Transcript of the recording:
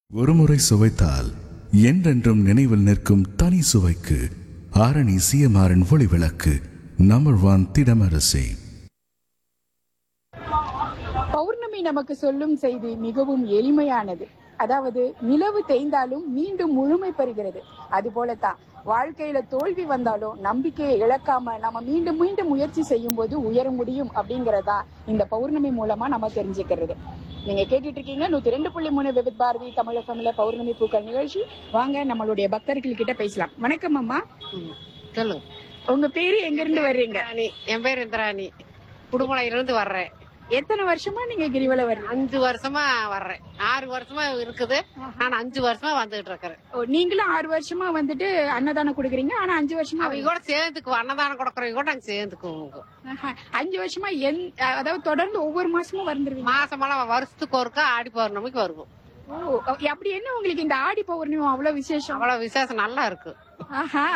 ஒருமுறை சுவைத்தால் என்றென்றும் நினைவில் நிற்கும் தனி சுவைக்கு ஆரணி சிஎம்ஆரின் ஒளி விளக்கு நம்பர் ஒன் திடமரசி பௌர்ணமி நமக்கு சொல்லும் செய்தி மிகவும் எளிமையானது அதாவது நிலவு தேய்ந்தாலும் மீண்டும் முழுமை பெறுகிறது அது போலத்தான் வாழ்க்கையில தோல்வி வந்தாலும் நம்பிக்கையை இழக்காம நம்ம மீண்டும் மீண்டும் முயற்சி செய்யும் போது உயர முடியும் அப்படிங்கறதா இந்த பௌர்ணமி மூலமா நம்ம தெரிஞ்சுக்கிறது நீங்க கேட்டுட்டு இருக்கீங்க நூத்தி ரெண்டு புள்ளி மூணு விவித் பாரதி தமிழகம்ல பௌர்ணமி பூக்கள் நிகழ்ச்சி வாங்க நம்மளுடைய பக்தர்கள் கிட்ட பேசலாம் வணக்கம் அம்மா ம், சொல்லுங்க உங்க பேரு எங்க இருந்து வர்றீங்க இந்திராணி என் பேர் இந்திராணி குடுமலையில இருந்து வர்றேன் எத்தனை வருஷமா நீங்க கிரிவல வர்றீங்க அஞ்சு வருஷமா வர்றேன் ஆறு வருஷமா இருக்குது நான் அஞ்சு வருஷமா வந்துகிட்டு இருக்கிறேன் ஓ, நீங்களும் ஆறு வருஷமா வந்துட்டு அன்னதானம் கொடுக்குறீங்க ஆனா அஞ்சு வருஷமா அவங்க கூட சேர்ந்துக்குவோம் அன்னதானம் கொடுக்கறவங்க கூட நாங்க சேர்ந்துக்குவோம் ஆஹா. அஞ்சு வருஷமா என் அதாவது தொடர்ந்து ஒவ்வொரு மாசமும் வந்துருவீங்க மாசமெல்லாம் வருஷத்துக்கு ஒருக்கா ஆடி பௌர்ணமிக்கு வருவோம் ஓ அப்படி என்ன உங்களுக்கு இந்த ஆடி பௌர்ணமி அவ்வளவு விசேஷம் அவ்வளவு விசேஷம் நல்லா இருக்கு ஆஹா